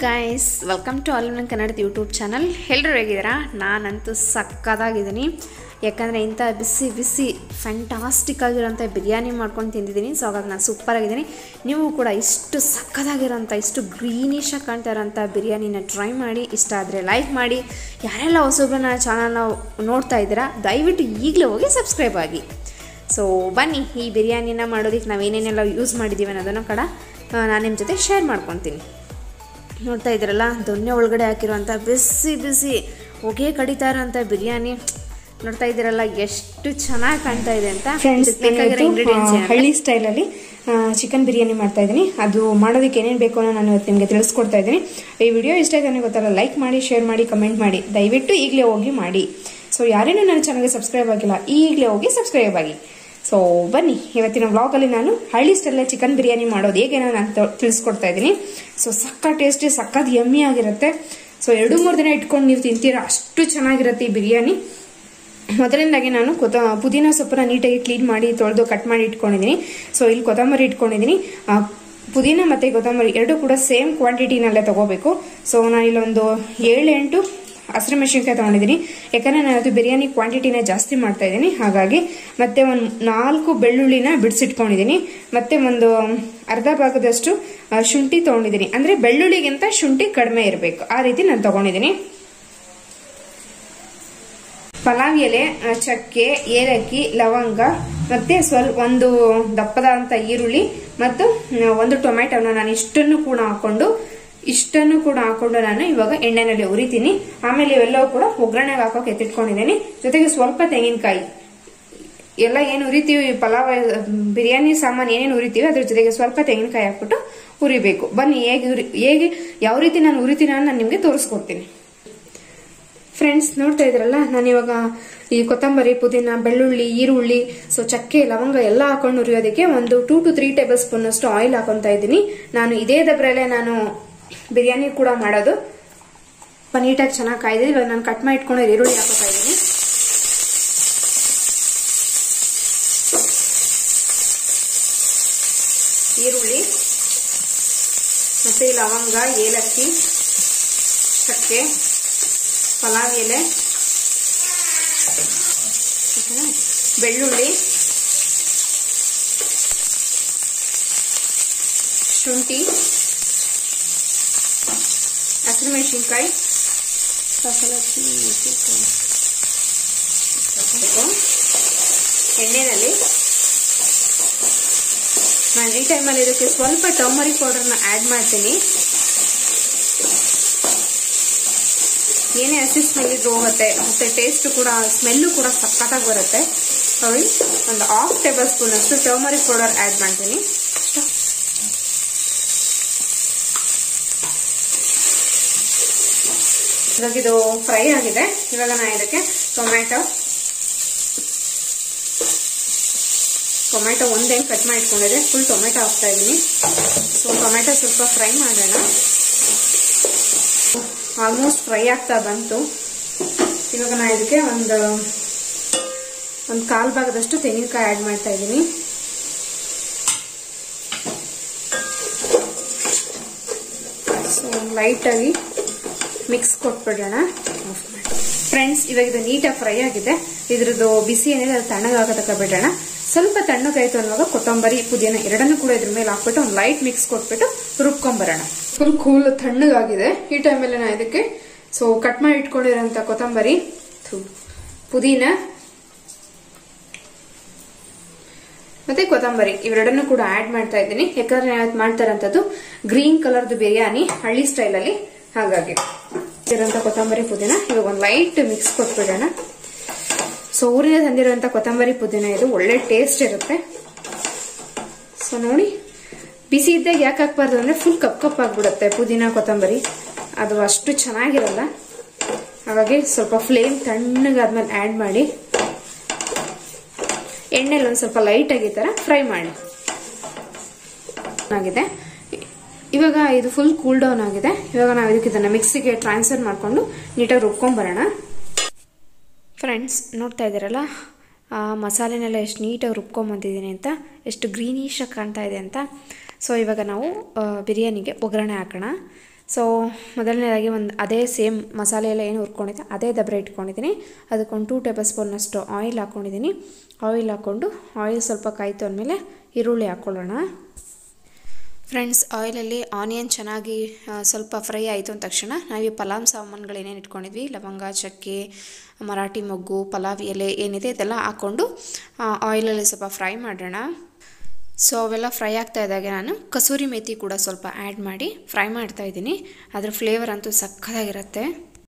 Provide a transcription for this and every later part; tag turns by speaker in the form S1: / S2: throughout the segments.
S1: Guys welcome to all in ಕನ್ನಡದ YouTube channel ಎಲ್ಲರೂ ಹೇಗಿದ್ದೀರಾ ನಾನಂತೂ ಸಕ್ಕದಾಗಿದ್ದೀನಿ ಯಾಕಂದರೆ ಇಂಥ ಬಿಸಿ ಬಿಸಿ ಫ್ಯಾಂಟಾಸ್ಟಿಕ್ ಆಗಿರೋಂಥ ಬಿರಿಯಾನಿ ಮಾಡ್ಕೊಂಡು ತಿಂದಿದ್ದೀನಿ ಸೊ ಹಾಗಾಗಿ ನಾನು ಸೂಪರಾಗಿದ್ದೀನಿ ನೀವು ಕೂಡ ಇಷ್ಟು ಸಕ್ಕದಾಗಿರೋಂಥ ಇಷ್ಟು ಗ್ರೀನಿಶಾಗಿ ಕಾಣ್ತಾ ಇರೋಂಥ ಬಿರಿಯಾನಿನ ಟ್ರೈ ಮಾಡಿ ಇಷ್ಟ ಆದರೆ ಲೈಕ್ ಮಾಡಿ ಯಾರೆಲ್ಲ ಹೊಸೊಬ್ಬರು ನನ್ನ ಚಾನಲ್ನ ನೋಡ್ತಾ ಇದ್ದೀರಾ ದಯವಿಟ್ಟು ಈಗಲೇ ಹೋಗಿ ಸಬ್ಸ್ಕ್ರೈಬ್ ಆಗಿ ಸೊ ಬನ್ನಿ ಈ ಬಿರಿಯಾನಿನ ಮಾಡೋದಕ್ಕೆ ನಾವು ಏನೇನೆಲ್ಲ ಯೂಸ್ ಮಾಡಿದ್ದೀವಿ ಅನ್ನೋದನ್ನು ಕೂಡ ನಾನು ನಿಮ್ಮ ಜೊತೆ ಶೇರ್ ಮಾಡ್ಕೊತೀನಿ ನೋಡ್ತಾ ಇದ್ದೀರಲ್ಲ ದೊಣ್ಣೆ ಒಳಗಡೆ ಹಾಕಿರುವಂಥ ಬಿಸಿ ಬಿಸಿ ಹೊಗೆ ಕಡಿತಾ ಇರೋಂಥ ಬಿರಿಯಾನಿ ನೋಡ್ತಾ ಇದ್ದೀರಲ್ಲ ಎಷ್ಟು ಚೆನ್ನಾಗಿ ಕಾಣ್ತಾ ಇದೆ ಅಂತ
S2: ಫ್ರೆಂಡ್ಸ್
S1: ಇದಕ್ಕೆ ಬೇಕಾಗಿರೋ ಇಂಗ್ರೀಡಿಯೆಂಟ್ಸ್
S2: ಹಳ್ಳಿ ಸ್ಟೈಲಲ್ಲಿ ಚಿಕನ್ ಬಿರಿಯಾನಿ ಮಾಡ್ತಾ ಇದ್ದೀನಿ ಅದು ಮಾಡೋದಕ್ಕೆ ಏನೇನು ಬೇಕು ಅನ್ನೋ ನಾನು ಇವತ್ತು ನಿಮಗೆ ತಿಳಿಸ್ಕೊಡ್ತಾ ಇದ್ದೀನಿ ಈ ವಿಡಿಯೋ ಇಷ್ಟ ಆಯ್ತು ನನಗೆ ಗೊತ್ತಲ್ಲ ಲೈಕ್ ಮಾಡಿ ಶೇರ್ ಮಾಡಿ ಕಮೆಂಟ್ ಮಾಡಿ ದಯವಿಟ್ಟು ಈಗಲೇ ಹೋಗಿ ಮಾಡಿ ಸೊ ಯಾರೇನೂ ನನ್ನ ಚಾನಲ್ಗೆ ಸಬ್ಸ್ಕ್ರೈಬ್ ಆಗಿಲ್ಲ ಈಗಲೇ ಹೋಗಿ ಸಬ್ಸ್ಕ್ರೈಬ್ ಆಗಿ ಸೊ ಬನ್ನಿ ಇವತ್ತಿನ ವ್ಲಾಗಲ್ಲಿ ನಾನು ಹಳ್ಳಿ ಸ್ಟೈಲಲ್ಲಿ ಚಿಕನ್ ಬಿರಿಯಾನಿ ಮಾಡೋದು ಹೇಗೆ ನಾನು ತ- ತಿಳಿಸ್ಕೊಡ್ತಾ ಇದ್ದೀನಿ ಸೊ ಸಕ್ಕ ಟೇಸ್ಟಿ ಸಕ್ಕತ್ ಯಮ್ಮಿ ಆಗಿರುತ್ತೆ ಸೊ ಎರಡು ಮೂರು ದಿನ ಇಟ್ಕೊಂಡು ನೀವು ತಿಂತೀರಾ ಅಷ್ಟು ಚೆನ್ನಾಗಿರುತ್ತೆ ಈ ಬಿರಿಯಾನಿ ಮೊದಲನೇದಾಗಿ ನಾನು ಕೊತ್ತ ಪುದೀನ ಸೊಪ್ಪನ್ನ ನೀಟಾಗಿ ಕ್ಲೀನ್ ಮಾಡಿ ತೊಳೆದು ಕಟ್ ಮಾಡಿ ಇಟ್ಕೊಂಡಿದ್ದೀನಿ ಸೊ ಇಲ್ಲಿ ಕೊತ್ತಂಬರಿ ಇಟ್ಕೊಂಡಿದ್ದೀನಿ ಆ, ಪುದೀನ ಮತ್ತು ಕೊತ್ತಂಬರಿ ಎರಡು ಕೂಡ ಸೇಮ್ ಕ್ವಾಂಟಿಟಿನಲ್ಲೇ ತಗೋಬೇಕು ಸೊ ನಾನು ಇಲ್ಲೊಂದು ಏಳು ಎಂಟು ಹಸಿರು ಮೆಣಸಿನ್ಕಾಯಿ ತೊಗೊಂಡಿದ್ದೀನಿ ಯಾಕಂದರೆ ನಾನು ಅದು ಬಿರಿಯಾನಿ ಕ್ವಾಂಟಿಟಿನ ಜಾಸ್ತಿ ಮಾಡ್ತಾ ಇದ್ದೀನಿ ಹಾಗಾಗಿ ಮತ್ತೆ ಒಂದು ನಾಲ್ಕು ಬೆಳ್ಳುಳ್ಳಿನ ಬಿಡಿಸಿಟ್ಕೊಂಡಿದ್ದೀನಿ ಮತ್ತೆ ಒಂದು ಅರ್ಧ ಭಾಗದಷ್ಟು ಆ, ಶುಂಠಿ ತೊಗೊಂಡಿದ್ದೀನಿ ಅಂದರೆ ಬೆಳ್ಳುಳ್ಳಿಗಿಂತ ಶುಂಠಿ ಕಡಿಮೆ ಇರಬೇಕು ಆ ರೀತಿ ನಾನು ತೊಗೊಂಡಿದ್ದೀನಿ ಪಲಾವ್ ಎಲೆ ಆ, ಚಕ್ಕೆ ಏಲಕ್ಕಿ ಲವಂಗ ಮತ್ತೆ ಸ್ವಲ್ಪ ಒಂದು ದಪ್ಪದಂತ ಈರುಳ್ಳಿ ಮತ್ತು ಆ, ಒಂದು ಟೊಮೆಟೊನ ನಾನು ಇಷ್ಟನ್ನು ಕೂಡ ಹಾಕೊಂಡು ಇಷ್ಟನ್ನು ಕೂಡ ಹಾಕೊಂಡು ನಾನು ಇವಾಗ ಎಣ್ಣೆನಲ್ಲಿ ಉರಿತೀನಿ ಆಮೇಲೆ ಇವೆಲ್ಲವೂ ಕೂಡ ಒಗ್ಗರಣೆಗೆ ಹಾಕೋಕೆ ಎತ್ತಿಟ್ಕೊಂಡಿದ್ದೀನಿ ಜೊತೆಗೆ ಸ್ವಲ್ಪ ತೆಂಗಿನಕಾಯಿ ಎಲ್ಲ ಏನು ಉರಿತೀವಿ ಪಲಾವ್ ಬಿರಿಯಾನಿ ಸಾಮಾನು ಏನೇನು ಉರಿತೀವಿ ಅದ್ರ ಜೊತೆಗೆ ಸ್ವಲ್ಪ ತೆಂಗಿನಕಾಯಿ ಹಾಕ್ಬಿಟ್ಟು ಉರಿಬೇಕು ಬನ್ನಿ ಹೇಗೆ ಉರಿ ಹೇಗೆ ಯಾವ ರೀತಿ ನಾನು ಉರಿತೀನಿ ಅಂತ ನಾನು ನಿಮಗೆ ತೋರಿಸ್ಕೊಡ್ತೀನಿ ಫ್ರೆಂಡ್ಸ್ ನೋಡ್ತಾ ಇದ್ರಲ್ಲ ನಾನು ಇವಾಗ ಈ ಕೊತ್ತಂಬರಿ ಪುದೀನ ಬೆಳ್ಳುಳ್ಳಿ ಈರುಳ್ಳಿ ಸೊ ಚಕ್ಕೆ ಲವಂಗ ಎಲ್ಲ ಹಾಕೊಂಡು ಉರಿಯೋದಕ್ಕೆ ಒಂದು two to three tablespoon ಅಷ್ಟು ಆಯಿಲ್ ಹಾಕೊಂತ ಇದ್ದೀನಿ ನಾನು ಇದೇ ದಬ್ರಲ್ಲೇ ನಾನು ಬಿರಿಯಾನಿ ಕೂಡ ಮಾಡೋದು ಸ್ವಲ್ಪ ನೀಟಾಗಿ ಚೆನ್ನಾಗಿ ಕಾಯ್ದಿದೆ ಇವಾಗ ನಾನು ಕಟ್ ಮಾಡಿ ಇಟ್ಕೊಂಡು ಈರುಳ್ಳಿ ಹಾಕೋತಾ ಇದ್ದೀನಿ ಈರುಳ್ಳಿ ಮತ್ತೆ ಈ ಲವಂಗ ಏಲಕ್ಕಿ ಚಕ್ಕೆ ಪಲಾವ್ ಎಲೆ ಓಕೆನಾ? ಬೆಳ್ಳುಳ್ಳಿ ಶುಂಠಿ ಹಸಿರುಮೆಣಸಿನ್ಕಾಯಿ ಎಣ್ಣೆನಲ್ಲಿ ನಾನು ಈ ಟೈಮಲ್ಲಿ ಇದಕ್ಕೆ ಸ್ವಲ್ಪ ಟರ್ಮರಿಕ್ ಪೌಡರ್ನ ಆ್ಯಡ್ ಮಾಡ್ತೀನಿ ಏನೇ ಹಸಿ ಸ್ಮೆಲ್ ಇದ್ರೂ ಹೋಗುತ್ತೆ ಮತ್ತೆ ಟೇಸ್ಟ್ ಕೂಡ ಸ್ಮೆಲ್ಲು ಕೂಡ ಸಖತ್ತಾಗಿ ಬರುತ್ತೆ ನೋಡಿ ಒಂದು ಹಾಫ್ ಟೇಬಲ್ ಸ್ಪೂನ್ ಅಷ್ಟು ಟರ್ಮರಿಕ್ ಪೌಡರ್ ಆ್ಯಡ್ ಮಾಡ್ತೀನಿ ಇವಾಗ ಇದು ಫ್ರೈ ಆಗಿದೆ ಇವಾಗ ನಾನು ಇದಕ್ಕೆ ಟೊಮ್ಯಾಟೊ ಟೊಮ್ಯಾಟೊ ಒಂದೇನು ಕಟ್ ಮಾಡಿ ಇಟ್ಕೊಂಡಿದೆ ಫುಲ್ ಟೊಮೆಟೊ ಹಾಕ್ತಾ ಇದ್ದೀನಿ ಸೊ ಟೊಮೆಟೊ ಸ್ವಲ್ಪ ಫ್ರೈ ಮಾಡೋಣ ಆಲ್ಮೋಸ್ಟ್ ಫ್ರೈ ಆಗ್ತಾ ಬಂತು ಇವಾಗ ನಾನು ಇದಕ್ಕೆ ಒಂದು ಒಂದು ಕಾಲು ಭಾಗದಷ್ಟು ತೆಂಗಿನಕಾಯಿ ಆ್ಯಡ್ ಮಾಡ್ತಾ ಇದ್ದೀನಿ ಸೊ ಲೈಟಾಗಿ ಮಿಕ್ಸ್ ಕೊಟ್ಬಿಡೋಣ ಆಫ್ ಮಾಡಿ ಫ್ರೆಂಡ್ಸ್ ಇವಾಗ ಇದು ನೀಟಾಗಿ ಫ್ರೈ ಆಗಿದೆ ಇದ್ರದ್ದು ಬಿಸಿ ಏನಿದೆ ಅದು ತಣ್ಣಗಾಗೋ ತಕ್ಕ ಬಿಡೋಣ ಸ್ವಲ್ಪ ತಣ್ಣಗಾಯ್ತು ಅನ್ನುವಾಗ ಕೊತ್ತಂಬರಿ ಪುದೀನ ಎರಡನ್ನೂ ಕೂಡ ಇದ್ರ ಮೇಲೆ ಹಾಕ್ಬಿಟ್ಟು ಒಂದು ಲೈಟ್ ಮಿಕ್ಸ್ ಕೊಟ್ಬಿಟ್ಟು ರುಬ್ಕೊಂಬರೋಣ ಫುಲ್ ಕೂಲ್ ತಣ್ಣಗಾಗಿದೆ ಈ ಟೈಮಲ್ಲಿ ನಾನು ಇದಕ್ಕೆ ಸೊ ಕಟ್ ಮಾಡಿ ಇಟ್ಕೊಂಡಿರೋಂಥ ಕೊತ್ತಂಬರಿ ಥು, ಪುದೀನ ಮತ್ತೆ ಕೊತ್ತಂಬರಿ ಇವೆರಡನ್ನೂ ಕೂಡ ಆಡ್ ಮಾಡ್ತಾ ಇದ್ದೀನಿ ಯಾಕಂದ್ರೆ ನಾನು ಇವತ್ತು ಮಾಡ್ತಾ ಇರೋಂಥದ್ದು ಗ್ರೀನ್ ಕಲರ್ದು ಬಿರಿಯಾನಿ ಹಳ್ಳಿ ಸ್ಟೈಲಲ್ಲಿ ಹಾಗಾಗಿ ಇರೋಂಥ ಕೊತ್ತಂಬರಿ ಪುದೀನ ಇವಾಗ ಒಂದು ಲೈಟ್ ಮಿಕ್ಸ್ ಕೊಟ್ಬಿಡೋಣ ಸೊ ಊರಿನ ತಂದಿರುವಂಥ ಕೊತ್ತಂಬರಿ ಪುದೀನ ಇದು ಒಳ್ಳೆ ಟೇಸ್ಟ್ ಇರುತ್ತೆ ಸೊ ನೋಡಿ ಬಿಸಿ ಇದ್ದಾಗ ಯಾಕೆ ಹಾಕ್ಬಾರ್ದು ಅಂದ್ರೆ ಫುಲ್ ಕಪ್ ಕಪ್ ಆಗ್ಬಿಡುತ್ತೆ ಪುದೀನ ಕೊತ್ತಂಬರಿ ಅದು ಅಷ್ಟು ಚೆನ್ನಾಗಿರಲ್ಲ ಹಾಗಾಗಿ ಸ್ವಲ್ಪ ಫ್ಲೇಮ್ ತಣ್ಣಗಾದ್ಮೇಲೆ ಆ್ಯಡ್ ಮಾಡಿ ಎಣ್ಣೆಲಿ ಒಂದು ಸ್ವಲ್ಪ ಲೈಟ್ ಆಗಿ ಈ ಥರ ಫ್ರೈ ಮಾಡಿ ಆಗಿದೆ ಇವಾಗ ಇದು ಫುಲ್ ಕೂಲ್ ಡೌನ್ ಆಗಿದೆ ಇವಾಗ ನಾವು ಇದಕ್ಕೆ ಇದನ್ನ ಮಿಕ್ಸಿಗೆ ಟ್ರಾನ್ಸ್ಫರ್ ಮಾಡಿಕೊಂಡು ನೀಟಾಗಿ ರುಬ್ಕೊಂಬರೋಣ ಫ್ರೆಂಡ್ಸ್ ನೋಡ್ತಾ ಇದ್ದೀರಲ್ಲ ಆ ಮಸಾಲೆನೆಲ್ಲ ಎಷ್ಟು ನೀಟಾಗಿ ರುಬ್ಕೊಂಬಂದಿದ್ದೀನಿ ಅಂತ ಎಷ್ಟು ಗ್ರೀನಿಶಾಗಿ ಕಾಣ್ತಾ ಇದೆ ಅಂತ ಸೊ ಇವಾಗ ನಾವು ಆ, ಬಿರಿಯಾನಿಗೆ ಒಗ್ಗರಣೆ ಹಾಕೋಣ
S1: ಸೊ ಮೊದಲನೇದಾಗಿ ಒಂದು ಅದೇ ಸೇಮ್ ಮಸಾಲೆ ಎಲ್ಲ ಏನು ಹುರ್ಕೊಂಡಿದ್ದೆ ಅದೇ ದಬ್ಬರ ಇಟ್ಕೊಂಡಿದ್ದೀನಿ ಅದಕ್ಕೊಂದು ಟೂ ಟೇಬಲ್ ಸ್ಪೂನಷ್ಟು ಆಯಿಲ್ ಹಾಕ್ಕೊಂಡಿದ್ದೀನಿ ಆಯಿಲ್ ಹಾಕ್ಕೊಂಡು ಆಯಿಲ್ ಸ್ವಲ್ಪ ಕಾಯ್ತು ಅಂದಮೇಲೆ ಈರುಳ್ಳಿ ಹಾಕ್ಕೊಳ್ಳೋಣ ಫ್ರೆಂಡ್ಸ್ ಆಯಿಲಲ್ಲಿ ಆನಿಯನ್ ಚೆನ್ನಾಗಿ ಆ, ಸ್ವಲ್ಪ ಫ್ರೈ ಆಯಿತು ಅಂದ ತಕ್ಷಣ ನಾವು ಈ ಪಲಾವ್ ಸಾಮಾನುಗಳು ಏನೇನು ಇಟ್ಕೊಂಡಿದ್ವಿ ಲವಂಗ ಚಕ್ಕೆ ಮರಾಠಿ ಮೊಗ್ಗು ಪಲಾವ್ ಎಲೆ ಏನಿದೆ ಇದೆಲ್ಲ ಹಾಕ್ಕೊಂಡು ಆಯಿಲಲ್ಲಿ ಸ್ವಲ್ಪ ಫ್ರೈ ಮಾಡೋಣ ಸೊ ಅವೆಲ್ಲ ಫ್ರೈ ಆಗ್ತಾ ಇದ್ದಾಗೆ ನಾನು ಕಸೂರಿ ಮೇಥಿ ಕೂಡ ಸ್ವಲ್ಪ ಆ್ಯಡ್ ಮಾಡಿ ಫ್ರೈ ಮಾಡ್ತಾ ಇದ್ದೀನಿ ಅದ್ರ ಫ್ಲೇವರ್ ಅಂತೂ ಸಕ್ಕತ್ತಾಗಿರುತ್ತೆ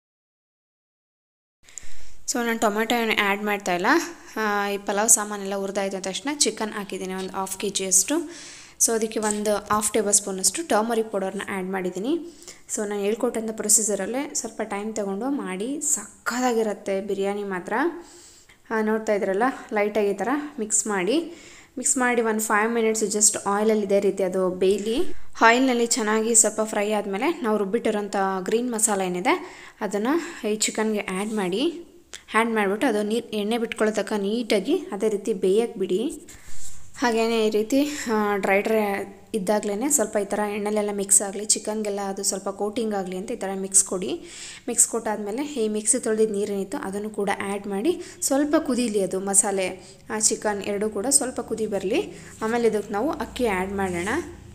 S1: ಸೊ ನಾನು ಟೊಮೆಟೊ ಏನು ಆ್ಯಡ್ ಮಾಡ್ತಾ ಇಲ್ಲ ಆ, ಈ ಪಲಾವ್ ಸಾಮಾನೆಲ್ಲ ಹುರಿದಾಯ್ತು ಅಂದ ತಕ್ಷಣ ಚಿಕನ್ ಹಾಕಿದ್ದೀನಿ ಒಂದು ಹಾಫ್ ಕೆ ಜಿಯಷ್ಟು ಸೊ ಅದಕ್ಕೆ ಒಂದು ಹಾಫ್ ಟೇಬಲ್ ಸ್ಪೂನಷ್ಟು ಟರ್ಮರಿಕ್ ಪೌಡರ್ನ ಆ್ಯಡ್ ಮಾಡಿದ್ದೀನಿ ಸೊ ನಾನು ಹೇಳ್ಕೊಟ್ಟಂಥ ಪ್ರೊಸೀಜರಲ್ಲೇ ಸ್ವಲ್ಪ ಟೈಮ್ ತಗೊಂಡು ಮಾಡಿ ಸಕ್ಕತ್ತಾಗಿರುತ್ತೆ ಬಿರಿಯಾನಿ ಮಾತ್ರ ಆ, ನೋಡ್ತಾ ಇದ್ರಲ್ಲ ಲೈಟಾಗಿ ಈ ಥರ ಮಿಕ್ಸ್ ಮಾಡಿ ಮಿಕ್ಸ್ ಮಾಡಿ ಒಂದು ಫೈವ್ ಮಿನಿಟ್ಸ್ ಜಸ್ಟ್ ಆಯಿಲಲ್ಲಿ ಇದೇ ರೀತಿ ಅದು ಬೇಯಲಿ ಆಯಿಲ್ನಲ್ಲಿ ಚೆನ್ನಾಗಿ ಸ್ವಲ್ಪ ಫ್ರೈ ಆದಮೇಲೆ ನಾವು ರುಬ್ಬಿಟ್ಟಿರೋಂಥ ಗ್ರೀನ್ ಮಸಾಲ ಏನಿದೆ ಅದನ್ನು ಈ ಚಿಕನ್ಗೆ ಆ್ಯಡ್ ಮಾಡಿ ಆ್ಯಡ್ ಮಾಡಿಬಿಟ್ಟು ಅದು ನೀರು ಎಣ್ಣೆ ಬಿಟ್ಕೊಳ್ಳೋ ತನಕ ನೀಟಾಗಿ ಅದೇ ರೀತಿ ಬೇಯಕ್ಕೆ ಬಿಡಿ ಹಾಗೆಯೇ ಈ ರೀತಿ ಡ್ರೈ ಡ್ರೈ ಇದ್ದಾಗಲೇ ಸ್ವಲ್ಪ ಈ ಥರ ಎಣ್ಣೆಲೆಲ್ಲ ಮಿಕ್ಸ್ ಆಗಲಿ ಚಿಕನ್ಗೆಲ್ಲ ಅದು ಸ್ವಲ್ಪ ಕೋಟಿಂಗ್ ಆಗಲಿ ಅಂತ ಈ ಥರ ಮಿಕ್ಸ್ ಕೊಡಿ ಮಿಕ್ಸ್ ಕೊಟ್ಟಾದಮೇಲೆ ಈ ಮಿಕ್ಸಿ ತೊಳೆದಿದ್ದು ನೀರೇನಿತ್ತು ಅದನ್ನು ಕೂಡ ಆ್ಯಡ್ ಮಾಡಿ ಸ್ವಲ್ಪ ಕುದೀಲಿ ಅದು ಮಸಾಲೆ ಚಿಕನ್ ಎರಡೂ ಕೂಡ ಸ್ವಲ್ಪ ಕುದಿ ಬರಲಿ ಆಮೇಲೆ ಇದಕ್ಕೆ ನಾವು ಅಕ್ಕಿ ಆ್ಯಡ್ ಮಾಡೋಣ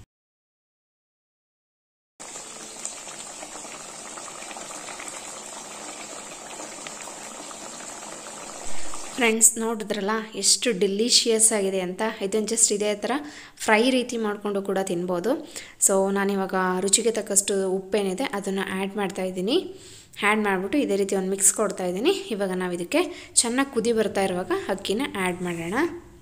S1: ಫ್ರೆಂಡ್ಸ್ ನೋಡಿದ್ರಲ್ಲ ಎಷ್ಟು ಡೆಲಿಷಿಯಸ್ ಆಗಿದೆ ಅಂತ ಇದನ್ನು ಜಸ್ಟ್ ಇದೇ ಥರ ಫ್ರೈ ರೀತಿ ಮಾಡಿಕೊಂಡು ಕೂಡ ತಿನ್ಬೋದು ಸೊ ನಾನಿವಾಗ ರುಚಿಗೆ ತಕ್ಕಷ್ಟು ಉಪ್ಪೇನಿದೆ ಅದನ್ನು ಆ್ಯಡ್ ಮಾಡ್ತಾ ಇದ್ದೀನಿ ಆ್ಯಡ್ ಮಾಡಿಬಿಟ್ಟು ಇದೇ ರೀತಿ ಒಂದು ಮಿಕ್ಸ್ ಕೊಡ್ತಾ ಇದ್ದೀನಿ ಇವಾಗ ನಾವು ಇದಕ್ಕೆ ಚೆನ್ನಾಗಿ ಕುದಿ ಬರ್ತಾ ಇರುವಾಗ ಅಕ್ಕಿನ ಆ್ಯಡ್ ಮಾಡೋಣ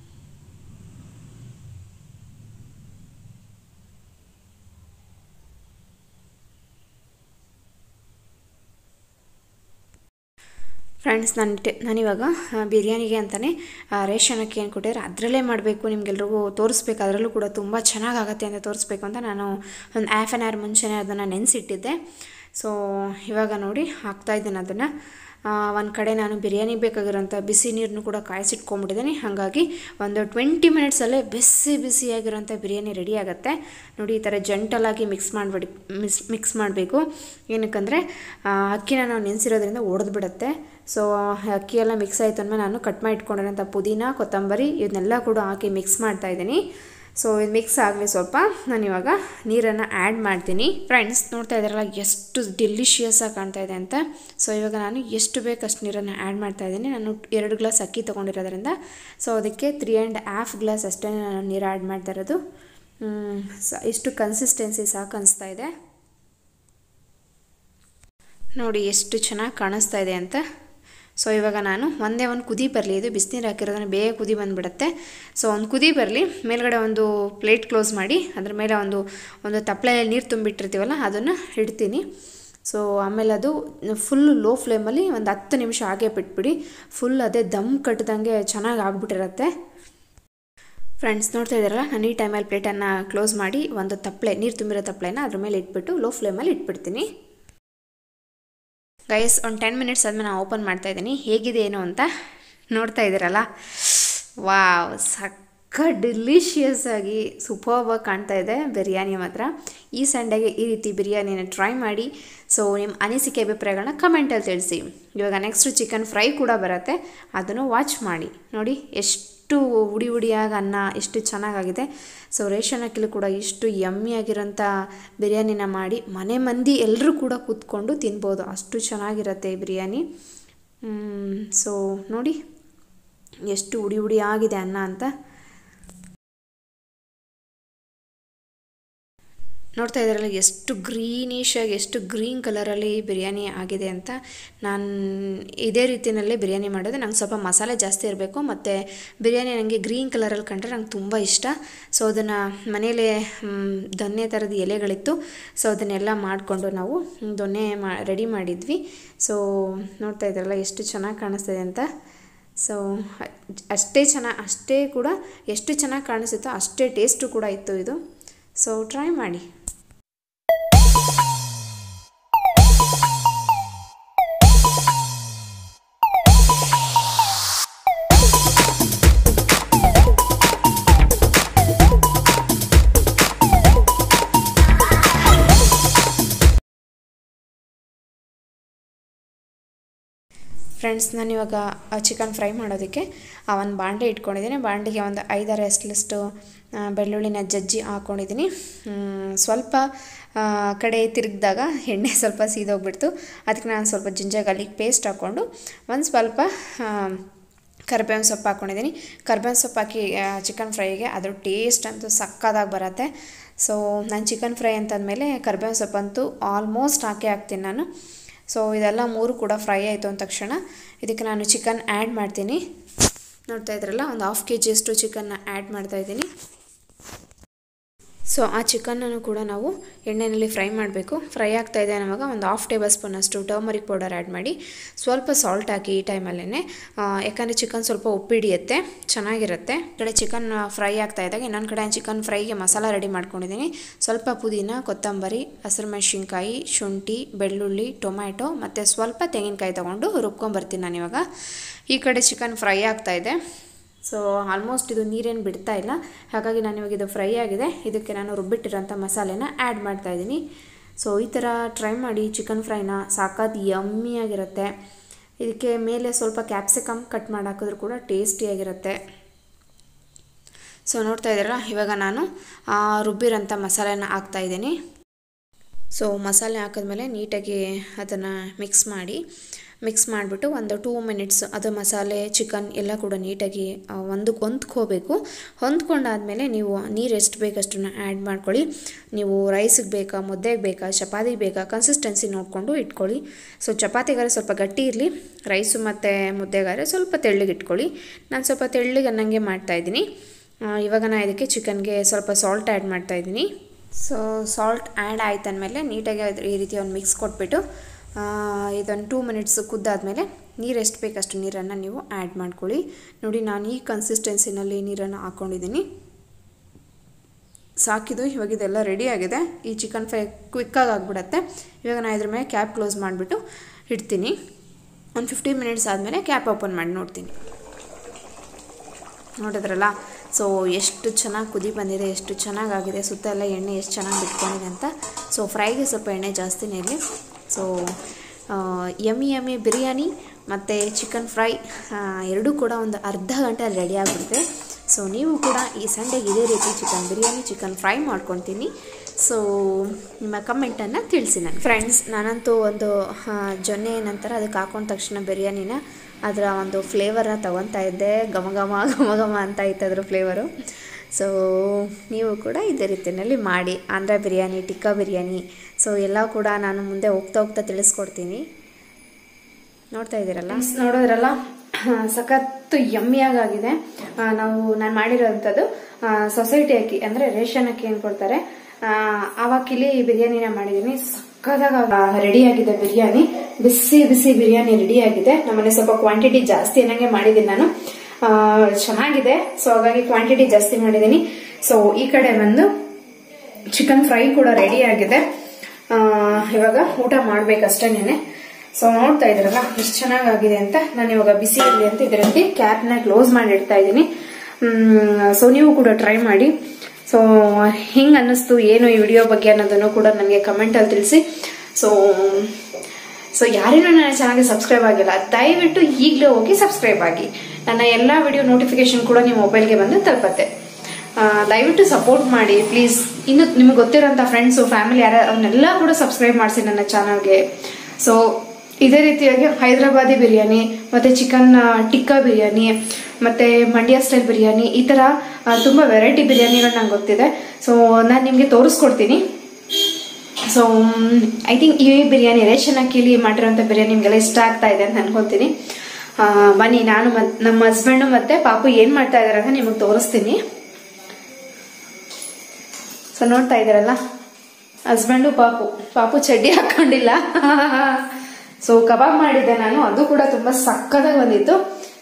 S1: ಫ್ರೆಂಡ್ಸ್ ನಾನು ಟೆ ನಾನಿವಾಗ ಆ, ಬಿರಿಯಾನಿಗೆ ಅಂತಲೇ ರೇಷನ್ ಅಕ್ಕಿ ಏನು ಕೊಟ್ಟಿದ್ರೆ ಅದರಲ್ಲೇ ಮಾಡಬೇಕು ನಿಮಗೆಲ್ರಿಗೂ ತೋರಿಸ್ಬೇಕು ಅದರಲ್ಲೂ ಕೂಡ ತುಂಬ ಚೆನ್ನಾಗಾಗತ್ತೆ ಅಂತ ತೋರಿಸ್ಬೇಕು ಅಂತ ನಾನು ಒಂದು ಹಾಫ್ ಆನ್ ಅವರ್ ಮುಂಚೆನೇ ಅದನ್ನು ನೆನೆಸಿಟ್ಟಿದ್ದೆ ಸೊ ಇವಾಗ ನೋಡಿ ಹಾಕ್ತಾಯಿದ್ದೀನಿ ಅದನ್ನು ಒಂದು ಕಡೆ ನಾನು ಬಿರಿಯಾನಿ ಬೇಕಾಗಿರೋಂಥ ಬಿಸಿ ನೀರನ್ನು ಕೂಡ ಕಾಯಿಸಿಟ್ಕೊಂಡ್ಬಿಟ್ಟಿದ್ದೀನಿ ಹಾಗಾಗಿ ಒಂದು ಟ್ವೆಂಟಿ ಮಿನಿಟ್ಸಲ್ಲೇ ಬಿಸಿ ಬಿಸಿಯಾಗಿರೋಂಥ ಬಿರಿಯಾನಿ ರೆಡಿ ಆಗುತ್ತೆ ನೋಡಿ ಈ ಥರ ಜಂಟಲಾಗಿ ಮಿಕ್ಸ್ ಮಾಡಿಬಿಡಿ ಮಿಕ್ಸ್ ಮಿಕ್ಸ್ ಮಾಡಬೇಕು ಏನಕ್ಕಂದರೆ ಅಕ್ಕಿನ ನಾವು ನೆನೆಸಿರೋದ್ರಿಂದ ಒಡೆದ್ಬಿಡುತ್ತೆ ಸೊ ಅಕ್ಕಿ ಎಲ್ಲ ಮಿಕ್ಸ್ ಆಯಿತು ಅಂದಮೇಲೆ ನಾನು ಕಟ್ ಮಾಡಿ ಇಟ್ಕೊಂಡಿರೋಂಥ ಪುದೀನ ಕೊತ್ತಂಬರಿ ಇದನ್ನೆಲ್ಲ ಕೂಡ ಹಾಕಿ ಮಿಕ್ಸ್ ಮಾಡ್ತಾಯಿದ್ದೀನಿ ಸೊ ಇದು ಮಿಕ್ಸ್ ಆಗಲಿ ಸ್ವಲ್ಪ ನಾನು ಇವಾಗ ನೀರನ್ನು ಆ್ಯಡ್ ಮಾಡ್ತೀನಿ ಫ್ರೆಂಡ್ಸ್ ನೋಡ್ತಾ ಇದ್ದಾರಲ್ಲ ಎಷ್ಟು ಡೆಲಿಷಿಯಸ್ ಆಗಿ ಕಾಣ್ತಾ ಇದೆ ಅಂತ ಸೊ ಇವಾಗ ನಾನು ಎಷ್ಟು ಬೇಕು ಅಷ್ಟು ನೀರನ್ನು ಆ್ಯಡ್ ಮಾಡ್ತಾ ಇದ್ದೀನಿ ನಾನು ಎರಡು ಗ್ಲಾಸ್ ಅಕ್ಕಿ ತೊಗೊಂಡಿರೋದ್ರಿಂದ ಸೊ ಅದಕ್ಕೆ ತ್ರೀ ಆ್ಯಂಡ್ ಹಾಫ್ ಗ್ಲಾಸ್ ಅಷ್ಟೇ ನಾನು ನೀರು ಆ್ಯಡ್ ಮಾಡ್ತಾ ಇರೋದು ಮ್, ಸ ಇಷ್ಟು ಕನ್ಸಿಸ್ಟೆನ್ಸಿ ಸಾಕು ಅನಿಸ್ತಾ ಇದೆ ನೋಡಿ ಎಷ್ಟು ಚೆನ್ನಾಗಿ ಕಾಣಿಸ್ತಾ ಇದೆ ಅಂತ ಸೊ ಇವಾಗ ನಾನು ಒಂದೇ ಒಂದು ಕುದಿ ಬರಲಿ ಇದು ಬಿಸಿನೀರು ಹಾಕಿರೋದನ್ನ ಬೇಗ ಕುದಿ ಬಂದುಬಿಡುತ್ತೆ ಸೊ ಒಂದು ಕುದಿ ಬರಲಿ ಮೇಲ್ಗಡೆ ಒಂದು ಪ್ಲೇಟ್ ಕ್ಲೋಸ್ ಮಾಡಿ ಅದ್ರ ಮೇಲೆ ಒಂದು ಒಂದು ತಪ್ಪಲೆಯಲ್ಲಿ ನೀರು ತುಂಬಿಟ್ಟಿರ್ತೀವಲ್ಲ ಅದನ್ನು ಇಡ್ತೀನಿ ಸೊ ಆಮೇಲೆ ಅದು ಫುಲ್ ಲೋ ಫ್ಲೇಮಲ್ಲಿ ಒಂದು ಹತ್ತು ನಿಮಿಷ ಹಾಗೆ ಬಿಟ್ಬಿಡಿ ಫುಲ್ ಅದೇ ದಮ್ ಕಟ್ಟಿದಂಗೆ ಚೆನ್ನಾಗಿ ಆಗ್ಬಿಟ್ಟಿರತ್ತೆ ಫ್ರೆಂಡ್ಸ್ ನೋಡ್ತಾ ಇದ್ದೀರಲ್ಲ ನಾನು ಈ ಟೈಮಲ್ಲಿ ಪ್ಲೇಟನ್ನು ಕ್ಲೋಸ್ ಮಾಡಿ ಒಂದು ತಪ್ಪಲೆ ನೀರು ತುಂಬಿರೋ ತಪ್ಪಲೆನ ಅದ್ರ ಮೇಲೆ ಇಟ್ಬಿಟ್ಟು ಲೋ ಫ್ಲೇಮಲ್ಲಿ ಇಟ್ಬಿಡ್ತೀನಿ ಗೈಸ್ ಒಂದು ಟೆನ್ ಮಿನಿಟ್ಸ್ ಆದಮೇಲೆ ನಾನು ಓಪನ್ ಮಾಡ್ತಾ ಇದ್ದೀನಿ ಹೇಗಿದೆ ಏನು ಅಂತ ನೋಡ್ತಾ ಇದ್ದೀರಲ್ಲ ವಾವ್ ಸಕ್ಕ ಡೆಲಿಷಿಯಸ್ ಆಗಿ ಸೂಪರ್ಬಾಗಿ ಕಾಣ್ತಾ ಇದೆ ಬಿರಿಯಾನಿ ಮಾತ್ರ ಈ ಸಂಡೆಗೆ ಈ ರೀತಿ ಬಿರಿಯಾನಿನ ಟ್ರೈ ಮಾಡಿ ಸೊ ನಿಮ್ಮ ಅನಿಸಿಕೆ ಅಭಿಪ್ರಾಯಗಳನ್ನ ಕಮೆಂಟಲ್ಲಿ ತಿಳಿಸಿ ಇವಾಗ ನೆಕ್ಸ್ಟು ಚಿಕನ್ ಫ್ರೈ ಕೂಡ ಬರುತ್ತೆ ಅದನ್ನು ವಾಚ್ ಮಾಡಿ ನೋಡಿ ಎಷ್ಟು ಉಡಿ ಉಡಿಯಾಗಿ ಅನ್ನ ಎಷ್ಟು ಚೆನ್ನಾಗಾಗಿದೆ ಸೊ ರೇಷನ್ ಅಕ್ಕಿಲು ಕೂಡ ಇಷ್ಟು ಯಮ್ಮಿಯಾಗಿರೋಂಥ ಬಿರಿಯಾನಿನ ಮಾಡಿ ಮನೆ ಮಂದಿ ಎಲ್ಲರೂ ಕೂಡ ಕೂತ್ಕೊಂಡು ತಿನ್ಬೋದು ಅಷ್ಟು ಚೆನ್ನಾಗಿರುತ್ತೆ ಈ ಬಿರಿಯಾನಿ ಸೊ ನೋಡಿ ಎಷ್ಟು ಉಡಿ ಉಡಿ ಆಗಿದೆ ಅನ್ನ ಅಂತ ನೋಡ್ತಾ ಇದ್ದಾರಲ್ಲ ಎಷ್ಟು ಗ್ರೀನಿಶ್ ಆಗಿ ಎಷ್ಟು ಗ್ರೀನ್ ಕಲರಲ್ಲಿ ಬಿರಿಯಾನಿ ಆಗಿದೆ ಅಂತ ನಾನು ಇದೇ ರೀತಿಯಲ್ಲೇ ಬಿರಿಯಾನಿ ಮಾಡೋದು ನಂಗೆ ಸ್ವಲ್ಪ ಮಸಾಲೆ ಜಾಸ್ತಿ ಇರಬೇಕು ಮತ್ತು ಬಿರಿಯಾನಿ ನನಗೆ ಗ್ರೀನ್ ಕಲರಲ್ಲಿ ಕಂಡ್ರೆ ನಂಗೆ ತುಂಬ ಇಷ್ಟ ಸೊ ಅದನ್ನು ಮನೇಲೇ ಮ್, ದೊನ್ನೆ ಥರದ ಎಲೆಗಳಿತ್ತು ಸೊ ಅದನ್ನೆಲ್ಲ ಮಾಡಿಕೊಂಡು ನಾವು ದೊನ್ನೆ ಮಾ ರೆಡಿ ಮಾಡಿದ್ವಿ ಸೊ ನೋಡ್ತಾ ಇದ್ದಾರಲ್ಲ ಎಷ್ಟು ಚೆನ್ನಾಗಿ ಕಾಣಿಸ್ತಿದೆ ಅಂತ ಸೊ ಅಷ್ಟೇ ಚೆನ್ನಾಗಿ ಅಷ್ಟೇ ಕೂಡ ಎಷ್ಟು ಚೆನ್ನಾಗಿ ಕಾಣಿಸುತ್ತೋ ಅಷ್ಟೇ ಟೇಸ್ಟು ಕೂಡ ಇತ್ತು ಇದು ಸೊ ಟ್ರೈ ಮಾಡಿ ಫ್ರೆಂಡ್ಸ್ ನಾನು ಇವಾಗ ಚಿಕನ್ ಫ್ರೈ ಮಾಡೋದಕ್ಕೆ ಆ ಒಂದು ಬಾಂಡೆ ಇಟ್ಕೊಂಡಿದ್ದೀನಿ ಬಾಂಡೆಗೆ ಒಂದು ಐದಾರು ಎಸ್ಲಷ್ಟು ಆ, ಬೆಳ್ಳುಳ್ಳಿನ ಜಜ್ಜಿ ಹಾಕ್ಕೊಂಡಿದ್ದೀನಿ ಮ್, ಸ್ವಲ್ಪ ಆ, ಕಡೆ ತಿರುಗಿದಾಗ ಎಣ್ಣೆ ಸ್ವಲ್ಪ ಸೀದೋಗ್ಬಿಡ್ತು ಅದಕ್ಕೆ ನಾನು ಸ್ವಲ್ಪ ಜಿಂಜರ್ ಗಾರ್ಲಿಕ್ ಪೇಸ್ಟ್ ಹಾಕ್ಕೊಂಡು ಒಂದು ಸ್ವಲ್ಪ ಆ, ಕರ್ಬೇವಿನ ಸೊಪ್ಪು ಹಾಕ್ಕೊಂಡಿದ್ದೀನಿ ಕರ್ಬೇವಿನ ಸೊಪ್ಪು ಹಾಕಿ ಚಿಕನ್ ಫ್ರೈಗೆ ಅದ್ರ ಟೇಸ್ಟ್ ಅಂತೂ ಸಕ್ಕದಾಗಿ ಬರುತ್ತೆ ಸೊ ನಾನು ಚಿಕನ್ ಫ್ರೈ ಅಂತಂದಮೇಲೆ ಕರ್ಬೇವಿನ ಸೊಪ್ಪಂತೂ ಆಲ್ಮೋಸ್ಟ್ ಹಾಕಿ ಹಾಕ್ತೀನಿ ನಾನು ಸೊ ಇದೆಲ್ಲ ಮೂರು ಕೂಡ ಫ್ರೈ ಆಯಿತು ಅಂದ ತಕ್ಷಣ ಇದಕ್ಕೆ ನಾನು ಚಿಕನ್ ಆ್ಯಡ್ ಮಾಡ್ತೀನಿ ನೋಡ್ತಾ ಇದ್ರಲ್ಲ ಒಂದು ಹಾಫ್ ಕೆ ಜಿಯಷ್ಟು ಚಿಕನ್ನ ಆ್ಯಡ್ ಮಾಡ್ತಾಯಿದ್ದೀನಿ ಸೊ ಆ ಚಿಕನ್ನನ್ನು ಕೂಡ ನಾವು ಎಣ್ಣೆಯಲ್ಲಿ ಫ್ರೈ ಮಾಡಬೇಕು ಫ್ರೈ ಆಗ್ತಾ ಇದೆ ಅನ್ನುವಾಗ ಒಂದು ಹಾಫ್ ಟೇಬಲ್ ಸ್ಪೂನಷ್ಟು ಟರ್ಮರಿಕ್ ಪೌಡರ್ ಆ್ಯಡ್ ಮಾಡಿ ಸ್ವಲ್ಪ ಸಾಲ್ಟ್ ಹಾಕಿ ಈ ಟೈಮಲ್ಲೇ ಯಾಕಂದರೆ ಚಿಕನ್ ಸ್ವಲ್ಪ ಉಪ್ಪು ಹಿಡಿಯುತ್ತೆ ಚೆನ್ನಾಗಿರುತ್ತೆ ಈ ಕಡೆ ಚಿಕನ್ ಫ್ರೈ ಆಗ್ತಾ ಇದ್ದಾಗ ಇನ್ನೊಂದು ಕಡೆ ಚಿಕನ್ ಫ್ರೈಗೆ ಮಸಾಲ ರೆಡಿ ಮಾಡ್ಕೊಂಡಿದ್ದೀನಿ ಸ್ವಲ್ಪ ಪುದೀನ ಕೊತ್ತಂಬರಿ ಹಸಿರು ಮೆಣಸಿನ್ಕಾಯಿ ಶುಂಠಿ ಬೆಳ್ಳುಳ್ಳಿ ಟೊಮ್ಯಾಟೊ ಮತ್ತು ಸ್ವಲ್ಪ ತೆಂಗಿನಕಾಯಿ ತೊಗೊಂಡು ರುಬ್ಕೊಂಬರ್ತೀನಿ ನಾನು ಇವಾಗ ಈ ಕಡೆ ಚಿಕನ್ ಫ್ರೈ ಆಗ್ತಾ ಇದೆ ಸೊ ಆಲ್ಮೋಸ್ಟ್ ಇದು ನೀರೇನು ಬಿಡ್ತಾ ಇಲ್ಲ ಹಾಗಾಗಿ ನಾನು ಇವಾಗ ಇದು ಫ್ರೈ ಆಗಿದೆ ಇದಕ್ಕೆ ನಾನು ರುಬ್ಬಿಟ್ಟಿರೋಂಥ ಮಸಾಲೆನ ಆ್ಯಡ್ ಮಾಡ್ತಾ ಇದ್ದೀನಿ ಸೊ ಈ ಥರ ಟ್ರೈ ಮಾಡಿ ಚಿಕನ್ ಫ್ರೈನ ಸಾಕಾದ ಯಮ್ಮಿಯಾಗಿರುತ್ತೆ ಇದಕ್ಕೆ ಮೇಲೆ ಸ್ವಲ್ಪ ಕ್ಯಾಪ್ಸಿಕಮ್ ಕಟ್ ಮಾಡಿ ಹಾಕಿದ್ರು ಕೂಡ ಟೇಸ್ಟಿಯಾಗಿರುತ್ತೆ ಸೊ ನೋಡ್ತಾ ಇದ್ದೀರಲ್ಲ ಇವಾಗ ನಾನು ಆ, ರುಬ್ಬಿರೋಂಥ ಮಸಾಲೆನ ಹಾಕ್ತಾ ಇದ್ದೀನಿ ಸೊ ಮಸಾಲೆ ಹಾಕಿದ್ಮೇಲೆ ನೀಟಾಗಿ ಅದನ್ನು ಮಿಕ್ಸ್ ಮಾಡಿ ಮಿಕ್ಸ್ ಮಾಡಿಬಿಟ್ಟು ಒಂದು ಟೂ ಮಿನಿಟ್ಸ್ ಅದು ಮಸಾಲೆ ಚಿಕನ್ ಎಲ್ಲ ಕೂಡ ನೀಟಾಗಿ ಆ, ಒಂದು ಹೊಂದ್ಕೋಬೇಕು ಹೊಂದ್ಕೊಂಡಾದಮೇಲೆ ನೀವು ನೀರು ಎಷ್ಟು ಬೇಕಷ್ಟನ್ನು ಆ್ಯಡ್ ಮಾಡ್ಕೊಳ್ಳಿ ನೀವು ರೈಸಿಗೆ ಬೇಕಾ ಮುದ್ದೆಗೆ ಬೇಕಾ ಚಪಾತಿಗೆ ಬೇಕಾ ಕನ್ಸಿಸ್ಟೆನ್ಸಿ ನೋಡಿಕೊಂಡು ಇಟ್ಕೊಳ್ಳಿ ಸೊ ಚಪಾತಿಗಾರೆ ಸ್ವಲ್ಪ ಗಟ್ಟಿ ಇರಲಿ ರೈಸು ಮತ್ತು ಮುದ್ದೆಗಾರೆ ಸ್ವಲ್ಪ ತೆಳ್ಳಗೆ ಇಟ್ಕೊಳ್ಳಿ ನಾನು ಸ್ವಲ್ಪ ತೆಳ್ಳಗೆ ಅನ್ನಂಗೆ ಮಾಡ್ತಾಯಿದ್ದೀನಿ ಇವಾಗ ನಾನು ಇದಕ್ಕೆ ಚಿಕನ್ಗೆ ಸ್ವಲ್ಪ ಸಾಲ್ಟ್ ಆ್ಯಡ್ ಮಾಡ್ತಾಯಿದ್ದೀನಿ ಸೊ ಸಾಲ್ಟ್ ಆ್ಯಡ್ ಆಯ್ತು ಅಂದಮೇಲೆ ನೀಟಾಗಿ ಅದ್ರ ಈ ರೀತಿ ಒಂದು ಮಿಕ್ಸ್ ಕೊಟ್ಬಿಟ್ಟು ಆ, ಇದೊಂದು ಟೂ ಮಿನಿಟ್ಸ್ ಕುದ್ದಾದಮೇಲೆ ನೀರು ಎಷ್ಟು ಬೇಕಷ್ಟು ನೀರನ್ನು ನೀವು ಆ್ಯಡ್ ಮಾಡ್ಕೊಳ್ಳಿ ನೋಡಿ ನಾನು ಈ ಕನ್ಸಿಸ್ಟೆನ್ಸಿನಲ್ಲಿ ನೀರನ್ನು ಹಾಕ್ಕೊಂಡಿದ್ದೀನಿ ಸಾಕಿದು ಇವಾಗ ಇದೆಲ್ಲ ರೆಡಿ ಆಗಿದೆ ಈ ಚಿಕನ್ ಫ್ರೈ ಕ್ವಿಕ್ಕಾಗಿ ಆಗಿಬಿಡತ್ತೆ ಇವಾಗ ನಾನು ಇದ್ರ ಮೇಲೆ ಕ್ಯಾಪ್ ಕ್ಲೋಸ್ ಮಾಡಿಬಿಟ್ಟು ಇಡ್ತೀನಿ ಒಂದು ಫಿಫ್ಟೀನ್ ಮಿನಿಟ್ಸ್ ಆದಮೇಲೆ ಕ್ಯಾಪ್ ಓಪನ್ ಮಾಡಿ ನೋಡ್ತೀನಿ ನೋಡಿದ್ರಲ್ಲ ಸೊ ಎಷ್ಟು ಚೆನ್ನಾಗಿ ಕುದಿ ಬಂದಿದೆ ಎಷ್ಟು ಚೆನ್ನಾಗಾಗಿದೆ ಸುತ್ತ ಎಲ್ಲ ಎಣ್ಣೆ ಎಷ್ಟು ಚೆನ್ನಾಗಿ ಬಿಟ್ಕೊಂಡಿದೆ ಅಂತ ಸೊ ಫ್ರೈಗೆ ಸ್ವಲ್ಪ ಎಣ್ಣೆ ಜಾಸ್ತಿನೇ ಇರಲಿ ಸೊ ಯಮ್ಮಿ ಯಮ್ಮಿ ಬಿರಿಯಾನಿ ಮತ್ತು ಚಿಕನ್ ಫ್ರೈ ಎರಡೂ ಕೂಡ ಒಂದು ಅರ್ಧ ಗಂಟೆ ರೆಡಿ ಆಗಿಬಿಡುತ್ತೆ ಸೊ ನೀವು ಕೂಡ ಈ ಸಂಡೆಗೆ ಇದೇ ರೀತಿ ಚಿಕನ್ ಬಿರಿಯಾನಿ ಚಿಕನ್ ಫ್ರೈ ಮಾಡ್ಕೊತೀನಿ ಸೊ ನಿಮ್ಮ ಕಮೆಂಟನ್ನು ತಿಳಿಸಿ ನಾನು ಫ್ರೆಂಡ್ಸ್ ನಾನಂತೂ ಒಂದು ಆ, ಜೊನ್ನೆ ನಂತರ ಅದಕ್ಕೆ ಹಾಕೊಂಡ ತಕ್ಷಣ ಬಿರಿಯಾನಿನ ಅದರ ಒಂದು ಫ್ಲೇವರ್ನ ತೊಗೊತಾ ಇದ್ದೆ ಘಮ ಘಮ ಘಮ ಘಮ ಅಂತ ಇತ್ತು ಅದ್ರ ಫ್ಲೇವರು ಸೊ ನೀವು ಕೂಡ ಇದೇ ರೀತಿಯಲ್ಲಿ ಮಾಡಿ ಆಂಧ್ರ ಬಿರಿಯಾನಿ ಟಿಕ್ಕಾ ಬಿರಿಯಾನಿ ಸೊ ಎಲ್ಲ ಕೂಡ ನಾನು ಮುಂದೆ ಹೋಗ್ತಾ ಹೋಗ್ತಾ ತಿಳಿಸ್ಕೊಡ್ತೀನಿ ನೋಡ್ತಾ ಇದ್ದೀರಲ್ಲ
S2: ನೋಡೋದ್ರಲ್ಲ ಸಖತ್ತು ಯಮ್ಮಿಯಾಗಿದೆ ನಾವು ನಾನು ಮಾಡಿರೋಂಥದ್ದು ಸೊಸೈಟಿ ಅಕ್ಕಿ ಅಂದ್ರೆ ರೇಷನ್ ಅಕ್ಕಿ ಏನ್ ಕೊಡ್ತಾರೆ ಆ, ಆ ಅಕ್ಕಿಲಿ ಬಿರಿಯಾನಿನ ಮಾಡಿದೀನಿ ಸಕ್ಕದಾಗ ರೆಡಿ ಆಗಿದೆ ಬಿರಿಯಾನಿ ಬಿಸಿ ಬಿಸಿ ಬಿರಿಯಾನಿ ರೆಡಿ ಆಗಿದೆ ನಮ್ಮನೆ ಸ್ವಲ್ಪ ಕ್ವಾಂಟಿಟಿ ಜಾಸ್ತಿ ಅನ್ನಂಗೆ ಮಾಡಿದ್ದೀನಿ ನಾನು ಆ, ಚೆನ್ನಾಗಿದೆ ಸೊ ಹಾಗಾಗಿ ಕ್ವಾಂಟಿಟಿ ಜಾಸ್ತಿ ಮಾಡಿದ್ದೀನಿ ಸೊ ಈ ಕಡೆ ಬಂದು ಚಿಕನ್ ಫ್ರೈ ಕೂಡ ರೆಡಿ ಆಗಿದೆ ಆ, ಇವಾಗ ಊಟ ಮಾಡ್ಬೇಕಷ್ಟೇನೆ ಸೊ ನೋಡ್ತಾ ಇದ್ರಲ್ಲ ಎಷ್ಟು ಚೆನ್ನಾಗಾಗಿದೆ ಅಂತ ನಾನು ಇವಾಗ ಬಿಸಿ ಇರಲಿ ಅಂತ ಇದರಲ್ಲಿ ಕ್ಯಾಪ್ನ ಕ್ಲೋಸ್ ಮಾಡಿ ಇಡ್ತಾ ಇದ್ದೀನಿ ಸೊ ನೀವು ಕೂಡ ಟ್ರೈ ಮಾಡಿ ಸೊ ಹಿಂಗ್ ಅನ್ನಿಸ್ತು ಏನು ಈ ವಿಡಿಯೋ ಬಗ್ಗೆ ಅನ್ನೋದನ್ನು ಕೂಡ ನನಗೆ ಕಮೆಂಟಲ್ಲಿ ತಿಳಿಸಿ ಸೊ ಸೊ ಯಾರೇನೂ ನನ್ನ ಚಾನಲ್ಗೆ ಸಬ್ಸ್ಕ್ರೈಬ್ ಆಗಿಲ್ಲ ದಯವಿಟ್ಟು ಈಗಲೇ ಹೋಗಿ ಸಬ್ಸ್ಕ್ರೈಬ್ ಆಗಿ ನನ್ನ ಎಲ್ಲ ವಿಡಿಯೋ ನೋಟಿಫಿಕೇಶನ್ ಕೂಡ ನಿಮ್ಮ ಮೊಬೈಲ್ಗೆ ಬಂದು ತಲುಪತ್ತೆ ಆ, ದಯವಿಟ್ಟು ಸಪೋರ್ಟ್ ಮಾಡಿ ಪ್ಲೀಸ್ ಇನ್ನು ನಿಮ್ಗೆ ಗೊತ್ತಿರೋಂಥ ಫ್ರೆಂಡ್ಸು ಫ್ಯಾಮಿಲಿ ಯಾರ ಅವನ್ನೆಲ್ಲ ಕೂಡ ಸಬ್ಸ್ಕ್ರೈಬ್ ಮಾಡಿಸಿ ನನ್ನ ಚಾನಲ್ಗೆ ಸೊ ಇದೇ ರೀತಿಯಾಗಿ ಹೈದರಾಬಾದಿ ಬಿರಿಯಾನಿ ಮತ್ತೆ ಚಿಕನ್ ಟಿಕ್ಕಾ ಬಿರಿಯಾನಿ ಮತ್ತೆ ಮಂಡ್ಯ ಸ್ಟೈಲ್ ಬಿರಿಯಾನಿ ಈ ತರ ಆ, ತುಂಬಾ ವೆರೈಟಿ ಬಿರಿಯಾನಿಗಳು ನಂಗೆ ಗೊತ್ತಿದೆ ಸೊ ನಾನು ನಿಮಗೆ ತೋರಿಸ್ಕೊಡ್ತೀನಿ ಸೊ ಐ ಥಿಂಕ್ ಈ ಬಿರಿಯಾನಿ ರೇಷನ್ ಅಕ್ಕಿಲಿ ಮಾಡಿರೋಂಥ ಬಿರಿಯಾನಿ ನಿಮಗೆಲ್ಲ ಇಷ್ಟ ಆಗ್ತಾ ಇದೆ ಅಂತ ಅನ್ಕೊಂತೀನಿ ಆ, ಬನ್ನಿ ನಾನು ಮತ್- ನಮ್ಮ ಹಸ್ಬೆಂಡು ಮತ್ತೆ ಪಾಪು ಏನ್ ಮಾಡ್ತಾ ಇದಾರೆ ಅಂತ ನಿಮಗೆ ತೋರಿಸ್ತೀನಿ ಸೊ ನೋಡ್ತಾ ಇದ್ದೀರಲ್ಲ ಹಸ್ಬೆಂಡು ಪಾಪು ಪಾಪು ಚಡ್ಡಿ ಹಾಕೊಂಡಿಲ್ಲ ಸೊ ಕಬಾಬ್ ಮಾಡಿದ್ದೆ ನಾನು ಅದು ಕೂಡ ತುಂಬಾ ಸಕ್ಕದಾಗಿ ಬಂದಿತ್ತು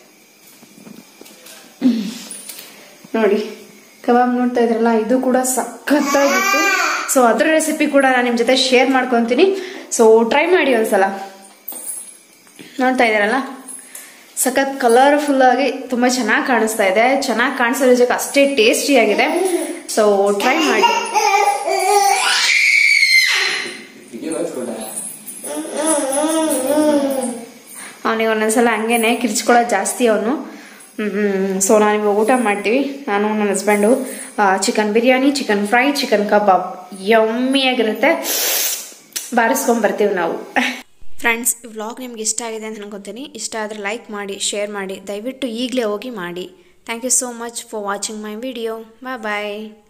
S2: ನೋಡಿ ಕಬಾಬ್ ನೋಡ್ತಾ ಇದ್ರಲ್ಲ ಇದು ಕೂಡ ಸಖತ್ತಾಗಿತ್ತು ಸೊ ಅದ್ರ ರೆಸಿಪಿ ಕೂಡ ನಾನು ನಿಮ್ ಜೊತೆ ಶೇರ್ ಮಾಡ್ಕೊಂತೀನಿ ಸೊ ಟ್ರೈ ಮಾಡಿ ಒಂದ್ಸಲ ನೋಡ್ತಾ ಇದ್ದೀರಲ್ಲ ಸಖತ್ ಕಲರ್ಫುಲ್ ಆಗಿ ತುಂಬಾ ಚೆನ್ನಾಗಿ ಕಾಣಿಸ್ತಾ ಇದೆ ಚೆನ್ನಾಗಿ ಕಾಣಿಸೋ ಜೊತೆ ಅಷ್ಟೇ ಟೇಸ್ಟಿ ಆಗಿದೆ ಸೊ ಟ್ರೈ ಮಾಡಿ ಅವನಿಗೆ
S1: ಅವನಿಗೆ ಒಂದೊಂದ್ಸಲ ಹಂಗೇನೆ ಕಿರ್ಚ್ಕೊಳ್ಳೋದು ಜಾಸ್ತಿ ಅವನು ಸೊ ನಾವು ಇವಾಗ ಊಟ ಮಾಡ್ತೀವಿ ನಾನು ನನ್ನ husband chicken biryani chicken fry chicken kebab ಯಮ್ಮಿಯಾಗಿರುತ್ತೆ ಬಾರಿಸ್ಕೊಂಡ್ ಬರ್ತೀವಿ ನಾವು ಫ್ರೆಂಡ್ಸ್ ಈ ವ್ಲಾಗ್ ನಿಮ್ಗೆ ಇಷ್ಟ ಆಗಿದೆ ಅಂತ ಅನ್ಕೊತೀನಿ ಇಷ್ಟ ಆದರೆ ಲೈಕ್ ಮಾಡಿ ಶೇರ್ ಮಾಡಿ ದಯವಿಟ್ಟು ಈಗಲೇ ಹೋಗಿ ಮಾಡಿ thank you so much for watching my video bye bye